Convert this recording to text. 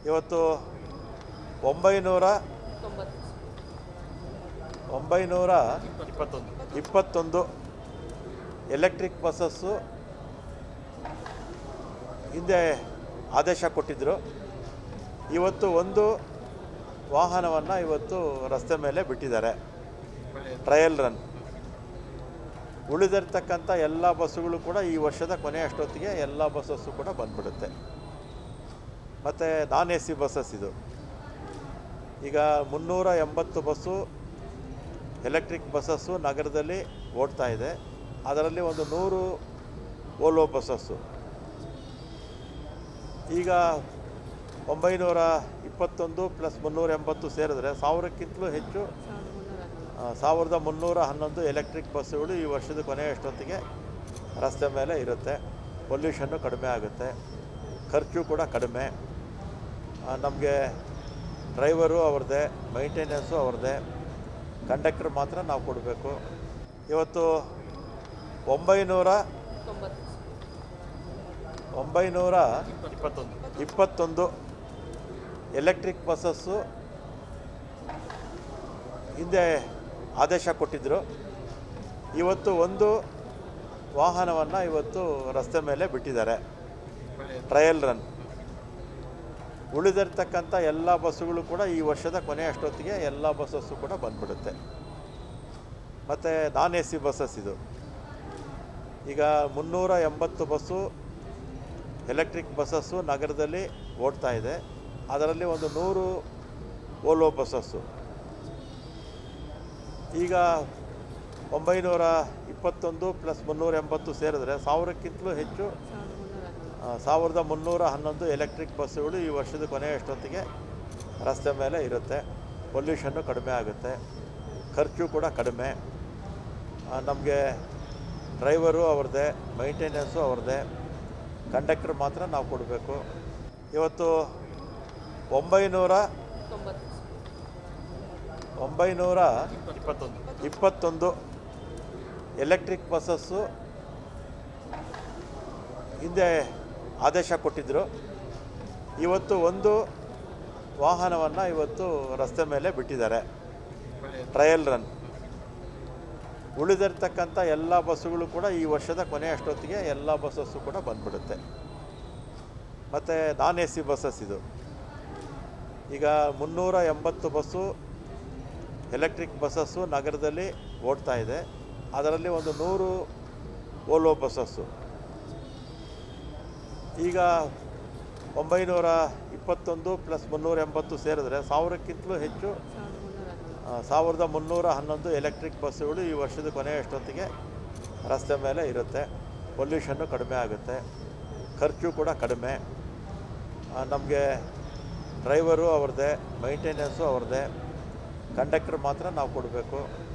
ಇವತ್ತು ಒಂಬೈನೂರ ತೊಂಬತ್ತು ಒಂಬೈನೂರ ಇಪ್ಪತ್ತೊಂದು ಇಪ್ಪತ್ತೊಂದು ಎಲೆಕ್ಟ್ರಿಕ್ ಬಸ್ಸಸ್ಸು ಹಿಂದೆ ಆದೇಶ ಕೊಟ್ಟಿದ್ದರು ಇವತ್ತು ಒಂದು ವಾಹನವನ್ನು ಇವತ್ತು ರಸ್ತೆ ಮೇಲೆ ಬಿಟ್ಟಿದ್ದಾರೆ ಟ್ರಯಲ್ ರನ್ ಉಳಿದಿರ್ತಕ್ಕಂಥ ಎಲ್ಲ ಬಸ್ಸುಗಳು ಕೂಡ ಈ ವರ್ಷದ ಕೊನೆ ಅಷ್ಟೊತ್ತಿಗೆ ಎಲ್ಲ ಬಸ್ಸಸ್ಸು ಕೂಡ ಬಂದ್ಬಿಡುತ್ತೆ ಮತ್ತು ನಾನ್ ಎ ಸಿ ಬಸ್ಸಸ್ ಇದು ಈಗ ಮುನ್ನೂರ ಎಂಬತ್ತು ಬಸ್ಸು ಎಲೆಕ್ಟ್ರಿಕ್ ಬಸ್ಸಸ್ಸು ನಗರದಲ್ಲಿ ಓಡ್ತಾ ಇದೆ ಅದರಲ್ಲಿ ಒಂದು ನೂರು ಓಲೋ ಬಸ್ಸಸ್ಸು ಈಗ ಒಂಬೈನೂರ ಇಪ್ಪತ್ತೊಂದು ಪ್ಲಸ್ ಮುನ್ನೂರ ಎಂಬತ್ತು ಸೇರಿದ್ರೆ ಸಾವಿರಕ್ಕಿಂತಲೂ ಹೆಚ್ಚು ಸಾವಿರದ ಮುನ್ನೂರ ಹನ್ನೊಂದು ಆ, ಸಾವಿರದ ಮುನ್ನೂರ ಹನ್ನೊಂದು ಎಲೆಕ್ಟ್ರಿಕ್ ಬಸ್ಸುಗಳು ಈ ವರ್ಷದ ಕೊನೆಯ ಅಷ್ಟೊತ್ತಿಗೆ ರಸ್ತೆ ಮೇಲೆ ಇರುತ್ತೆ ಪೊಲ್ಯೂಷನ್ನು ಕಡಿಮೆ ಆಗುತ್ತೆ ಖರ್ಚು ಕೂಡ ಕಡಿಮೆ ನಮಗೆ ಡ್ರೈವರು ಅವ್ರದ್ದೇ ಮೈಂಟೆನೆನ್ಸು ಅವ್ರದ್ದೇ ಕಂಡಕ್ಟರ್ ಮಾತ್ರ ನಾವು ಕೊಡಬೇಕು ಇವತ್ತು ಒಂಬೈನೂರ ತೊಂಬತ್ತು ಒಂಬೈನೂರ ಇಪ್ಪತ್ತೊಂದು ಇಪ್ಪತ್ತೊಂದು ಎಲೆಕ್ಟ್ರಿಕ್ ಬಸ್ಸಸ್ಸು ಹಿಂದೆ ಆದೇಶ ಕೊಟ್ಟಿದ್ದರು ಇವತ್ತು ಒಂದು ವಾಹನವನ್ನು ಇವತ್ತು ರಸ್ತೆ ಮೇಲೆ ಬಿಟ್ಟಿದ್ದಾರೆ ಟ್ರಯಲ್ ರನ್ ಉಳಿದಿರ್ತಕ್ಕಂಥ ಎಲ್ಲ ಬಸ್ಸುಗಳು ಕೂಡ ಈ ವರ್ಷದ ಕೊನೆ ಅಷ್ಟೊತ್ತಿಗೆ ಎಲ್ಲ ಬಸ್ಸಸ್ಸು ಕೂಡ ಬಂದ್ಬಿಡುತ್ತೆ ಮತ್ತು ನಾನ್ ಎ ಸಿ ಬಸ್ಸಸ್ ಇದು ಈಗ ಮುನ್ನೂರ ಎಂಬತ್ತು ಬಸ್ಸು ಎಲೆಕ್ಟ್ರಿಕ್ ಬಸ್ಸಸ್ಸು ನಗರದಲ್ಲಿ ಓಡ್ತಾ ಇದೆ ಅದರಲ್ಲಿ ಒಂದು ನೂರು ಓಲೋ ಬಸ್ಸಸ್ಸು ಈಗ ಒಂಬೈನೂರ ಇಪ್ಪತ್ತೊಂದು ಪ್ಲಸ್ ಮುನ್ನೂರ ಎಂಬತ್ತು ಸೇರಿದ್ರೆ ಸಾವಿರಕ್ಕಿಂತಲೂ ಹೆಚ್ಚು ಸಾವಿರದ ಮುನ್ನೂರ ಹನ್ನೊಂದು ಆ, ಸಾವಿರದ ಮುನ್ನೂರ ಹನ್ನೊಂದು ಎಲೆಕ್ಟ್ರಿಕ್ ಬಸ್ಸುಗಳು ಈ ವರ್ಷದ ಕೊನೆಯ ಅಷ್ಟೊತ್ತಿಗೆ ರಸ್ತೆ ಮೇಲೆ ಇರುತ್ತೆ ಪೊಲ್ಯೂಷನ್ನು ಕಡಿಮೆ ಆಗುತ್ತೆ ಖರ್ಚು ಕೂಡ ಕಡಿಮೆ ನಮಗೆ ಡ್ರೈವರು ಅವ್ರದ್ದೇ ಮೈಂಟೆನೆನ್ಸು ಅವ್ರದ್ದೇ ಕಂಡಕ್ಟರ್ ಮಾತ್ರ ನಾವು ಕೊಡಬೇಕು ಇವತ್ತು ಒಂಬೈನೂರ ತೊಂಬತ್ತು ಒಂಬೈನೂರ ಇಪ್ಪತ್ತೊಂದು ಇಪ್ಪತ್ತೊಂದು ಎಲೆಕ್ಟ್ರಿಕ್ ಬಸ್ಸಸ್ಸು ಹಿಂದೆ ಆದೇಶ ಕೊಟ್ಟಿದ್ದರು ಇವತ್ತು ಒಂದು ವಾಹನವನ್ನು ಇವತ್ತು ರಸ್ತೆ ಮೇಲೆ ಬಿಟ್ಟಿದ್ದಾರೆ ಟ್ರಯಲ್ ರನ್ ಉಳಿದಿರ್ತಕ್ಕಂಥ ಎಲ್ಲ ಬಸ್ಸುಗಳು ಕೂಡ ಈ ವರ್ಷದ ಕೊನೆ ಅಷ್ಟೊತ್ತಿಗೆ ಎಲ್ಲ ಬಸ್ಸಸ್ಸು ಕೂಡ ಬಂದ್ಬಿಡುತ್ತೆ ಮತ್ತು ನಾನ್ ಎ ಸಿ ಬಸ್ಸಸ್ ಇದು ಈಗ ಮುನ್ನೂರ ಎಂಬತ್ತು ಬಸ್ಸು ಎಲೆಕ್ಟ್ರಿಕ್ ಬಸ್ಸಸ್ಸು ನಗರದಲ್ಲಿ ಓಡ್ತಾ ಇದೆ ಅದರಲ್ಲಿ ಒಂದು ನೂರು ಓಲೋ ಬಸ್ಸಸ್ಸು ಈಗ ಒಂಬೈನೂರ ಇಪ್ಪತ್ತೊಂದು ಪ್ಲಸ್ ಮುನ್ನೂರ ಎಂಬತ್ತು ಸೇರಿದ್ರೆ ಸಾವಿರಕ್ಕಿಂತಲೂ ಹೆಚ್ಚು ಸಾವಿರದ ಮುನ್ನೂರ ಹನ್ನೊಂದು ಆ, ಸಾವಿರದ ಮುನ್ನೂರ ಹನ್ನೊಂದು ಎಲೆಕ್ಟ್ರಿಕ್ ಬಸ್ಸುಗಳು ಈ ವರ್ಷದ ಕೊನೆಯ ಅಷ್ಟೊತ್ತಿಗೆ ರಸ್ತೆ ಮೇಲೆ ಇರುತ್ತೆ ಪೊಲ್ಯೂಷನ್ನು ಕಡಿಮೆ ಆಗುತ್ತೆ ಖರ್ಚು ಕೂಡ ಕಡಿಮೆ ನಮಗೆ ಡ್ರೈವರು ಅವ್ರದ್ದೇ ಮೈಂಟೆನೆನ್ಸು ಅವ್ರದ್ದೇ ಕಂಡಕ್ಟರ್ ಮಾತ್ರ ನಾವು ಕೊಡಬೇಕು